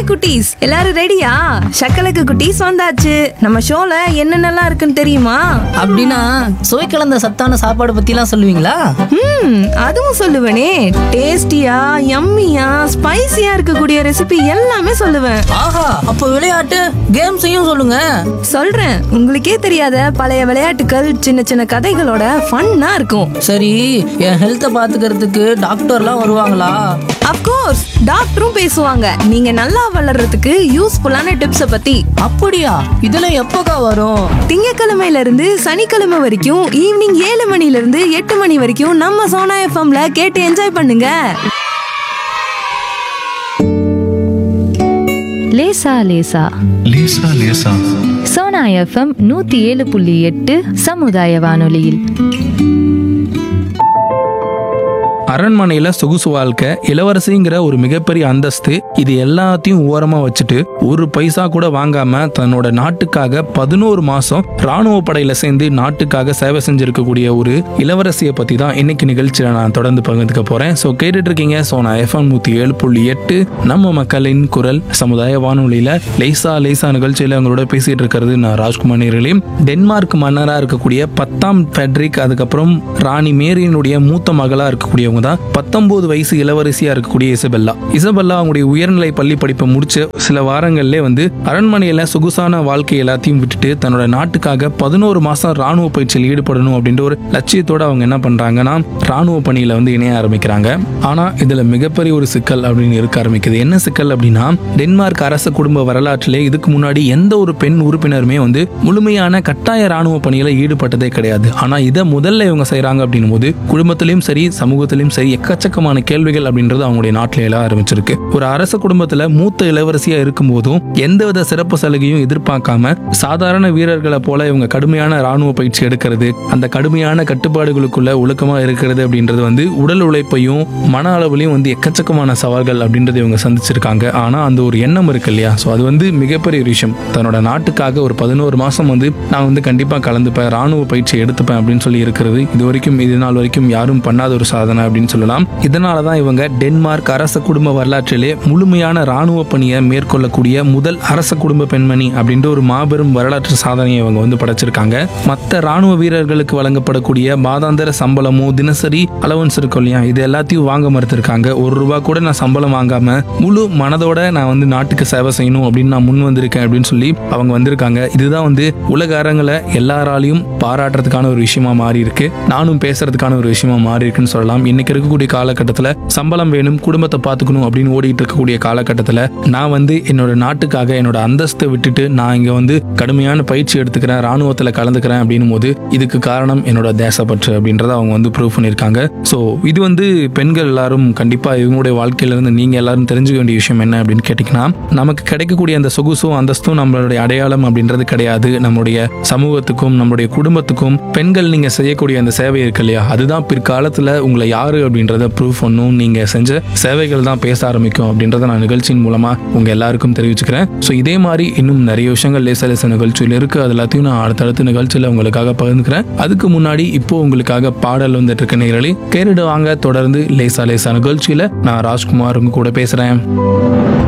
குட்டீஸ் எல்லாரும் ரெடியா சக்கலக்கு குட்டீஸ் வந்தாச்சு நம்ம ஷோல என்னென்னலாம் இருக்குன்னு தெரியுமா அப்படின்னா சுவை கலந்த சத்தான சாப்பாடு பத்திலாம் சொல்லுவீங்களா ம் அதுவும் சொல்லுவேனே டேஸ்டியா யம்மியா ஸ்பைசியா இருக்கக்கூடிய ரெசிபி எல்லாமே சொல்லுவேன் ஆஹா அப்போ விளையாட்டு கேம்ஸையும் சொல்லுங்க சொல்றேன் உங்களுக்கே தெரியாத பழைய விளையாட்டுகள் சின்ன சின்ன கதைகளோட ஃபன்னா இருக்கும் சரி என் ஹெல்த்தை பாத்துக்கிறதுக்கு டாக்டர்லாம் வருவாங்களா அப்கோர்ஸ் டாக்டரும் பேசுவாங்க நீங்க நல்லா வளர்றதுக்கு யூஸ்ஃபுல்லான டிப்ஸ பத்தி அப்படியா இதெல்லாம் எப்போக்கா வரும் திங்கக்கிழமையில இருந்து சனிக்கிழமை வரைக்கும் ஈவினிங் ஏழு மணில இருந்து எட்டு மணி வரைக்கும் நம்ம சோனா எஃப்எம்ல கேட்டு என்ஜாய் பண்ணுங்க லேசா லேசா லேசா லேசா சோனா எஃப்எம் நூத்தி ஏழு புள்ளி எட்டு சமுதாய வானொலியில் அரண்மனையில சொகுசு வாழ்க்கை இளவரசிங்கிற ஒரு மிகப்பெரிய அந்தஸ்து இது எல்லாத்தையும் ஓரமா வச்சுட்டு ஒரு பைசா கூட வாங்காம தன்னோட நாட்டுக்காக பதினோரு மாசம் ராணுவ படையில சேர்ந்து நாட்டுக்காக சேவை செஞ்சிருக்கக்கூடிய ஒரு இளவரசியை பத்தி தான் இன்னைக்கு நிகழ்ச்சியில நான் தொடர்ந்து பகிர்ந்துக்க போறேன் ஸோ கேட்டுட்டு இருக்கீங்க ஸோ நான் எஃப்எம் நூத்தி ஏழு புள்ளி எட்டு நம்ம மக்களின் குரல் சமுதாய வானொலியில லேசா லேசா நிகழ்ச்சியில அவங்களோட பேசிட்டு இருக்கிறது நான் ராஜ்குமார் நேர்களையும் டென்மார்க் மன்னரா இருக்கக்கூடிய பத்தாம் ஃபெட்ரிக் அதுக்கப்புறம் ராணி மேரியினுடைய மூத்த மகளா இருக்கக்கூடியவங்க தான் பத்தொன்பது வயசு இளவரசியா இருக்கக்கூடிய இசபெல்லா இசபெல்லா அவங்களுடைய உயர்நிலை பள்ளி படிப்பை முடிச்ச சில வாரங்கள்லே வந்து அரண்மனையில சொகுசான வாழ்க்கை எல்லாத்தையும் விட்டுட்டு தன்னோட நாட்டுக்காக பதினோரு மாசம் ராணுவ பயிற்சியில் ஈடுபடணும் அப்படின்ற ஒரு லட்சியத்தோட அவங்க என்ன பண்றாங்கன்னா ராணுவ பணியில வந்து இணைய ஆரம்பிக்கிறாங்க ஆனா இதுல மிகப்பெரிய ஒரு சிக்கல் அப்படின்னு இருக்க ஆரம்பிக்குது என்ன சிக்கல் அப்படின்னா டென்மார்க் அரச குடும்ப வரலாற்றிலே இதுக்கு முன்னாடி எந்த ஒரு பெண் உறுப்பினருமே வந்து முழுமையான கட்டாய ராணுவ பணியில ஈடுபட்டதே கிடையாது ஆனா இதை முதல்ல இவங்க செய்றாங்க அப்படின்னும் போது குடும்பத்திலையும் சரி சமூகத்திலையும் சரி எக்கச்சக்கமான கேள்விகள் அப்படின்றது அவங்களுடைய நாட்டில எல்லாம் ஆரம்பிச்சிருக்கு ஒரு அரச குடும்பத்துல மூத்த இளவரசியா இருக்கும் போதும் எந்தவித சிறப்பு சலுகையும் எதிர்பார்க்காம சாதாரண வீரர்களை போல இவங்க கடுமையான ராணுவ பயிற்சி எடுக்கிறது அந்த கடுமையான கட்டுப்பாடுகளுக்குள்ள ஒழுக்கமா இருக்கிறது அப்படின்றது வந்து உடல் உழைப்பையும் மன அளவுலையும் வந்து எக்கச்சக்கமான சவால்கள் அப்படின்றது இவங்க சந்திச்சிருக்காங்க ஆனா அந்த ஒரு எண்ணம் இருக்கு இல்லையா ஸோ அது வந்து மிகப்பெரிய ஒரு விஷயம் தன்னோட நாட்டுக்காக ஒரு பதினோரு மாசம் வந்து நான் வந்து கண்டிப்பா கலந்துப்பேன் ராணுவ பயிற்சி எடுத்துப்பேன் அப்படின்னு சொல்லி இருக்கிறது இது வரைக்கும் இது நாள் வரைக்கும் யாரும் பண்ணாத ஒரு சாதனை அப்படின்னு சொல்லலாம் இதனால தான் இவங்க டென்மார்க் அரச குடும்ப வரலாற்றிலே முழுமையான ராணுவ பணியை மேற்கொள்ளக்கூடிய முதல் அரச குடும்ப பெண்மணி அப்படின்ற ஒரு மாபெரும் வரலாற்று சாதனையை இவங்க வந்து படைச்சிருக்காங்க மற்ற ராணுவ வீரர்களுக்கு வழங்கப்படக்கூடிய மாதாந்திர சம்பளமோ தினசரி அலவன்ஸ் இருக்கும் இல்லையா இது எல்லாத்தையும் வாங்க மறுத்திருக்காங்க ஒரு ரூபா கூட நான் சம்பளம் வாங்காம முழு மனதோட நான் வந்து நாட்டுக்கு சேவை செய்யணும் அப்படின்னு நான் முன் வந்திருக்கேன் அப்படின்னு சொல்லி அவங்க வந்திருக்காங்க இதுதான் வந்து உலக அரங்கில் எல்லாராலையும் பாராட்டுறதுக்கான ஒரு விஷயமா மாறி இருக்கு நானும் பேசுறதுக்கான ஒரு விஷயமா மாறி இருக்குன்னு சொல்லலாம் இன்னைக்கு இருக்கக்கூடிய காலகட்டத்தில் சம்பளம் வேணும் குடும்பத்தை பார்த்துக்கணும் அப்படின்னு ஓடிட்டு இருக்கக்கூடிய காலகட்டத்தில் நான் வந்து என்னோட நாட்டுக்காக என்னோட அந்தஸ்தை விட்டுட்டு நான் இங்க வந்து கடுமையான பயிற்சி எடுத்துக்கிறேன் ராணுவத்தில் கலந்துக்கிறேன் அப்படின்னும் போது இதுக்கு காரணம் என்னோட தேசப்பற்று அப்படின்றத அவங்க வந்து ப்ரூவ் பண்ணியிருக்காங்க ஸோ இது வந்து பெண்கள் எல்லாரும் கண்டிப்பா இவங்களுடைய வாழ்க்கையில இருந்து நீங்க எல்லாரும் தெரிஞ்சுக்க வேண்டிய விஷயம் என்ன அப்படின்னு கேட்டிங்கன்னா நமக்கு கிடைக்கக்கூடிய அந்த சொகுசும் அந்தஸ்தும் நம்மளுடைய அடையாளம் அப்படின்றது கிடையாது நம்மளுடைய சமூகத்துக்கும் நம்மளுடைய குடும்பத்துக்கும் பெண்கள் நீங்க செய்யக்கூடிய அந்த சேவை இருக்கு இல்லையா அதுதான் பிற்காலத்துல உங்களை யாரு அப்படின்றத ப்ரூவ் பண்ணும் நீங்க செஞ்ச சேவைகள் தான் பேச ஆரம்பிக்கும் அப்படின்றத நான் நிகழ்ச்சியின் மூலமா உங்க எல்லாருக்கும் தெரிவிச்சுக்கிறேன் ஸோ இதே மாதிரி இன்னும் நிறைய விஷயங்கள் லேச லேச நிகழ்ச்சியில் இருக்கு அது எல்லாத்தையும் நான் அடுத்தடுத்த நிகழ்ச்சியில் உங்களுக்காக பகிர்ந்துக்கிறேன் அதுக்கு முன்னாடி இப்போ உங்களுக்காக பாடல் வந்துட்டு இருக்க நேரலை கேட்டுட்டு வாங்க தொடர்ந்து லேசா லேசா நிகழ்ச்சியில நான் ராஜ்குமார் உங்க கூட பேசுறேன்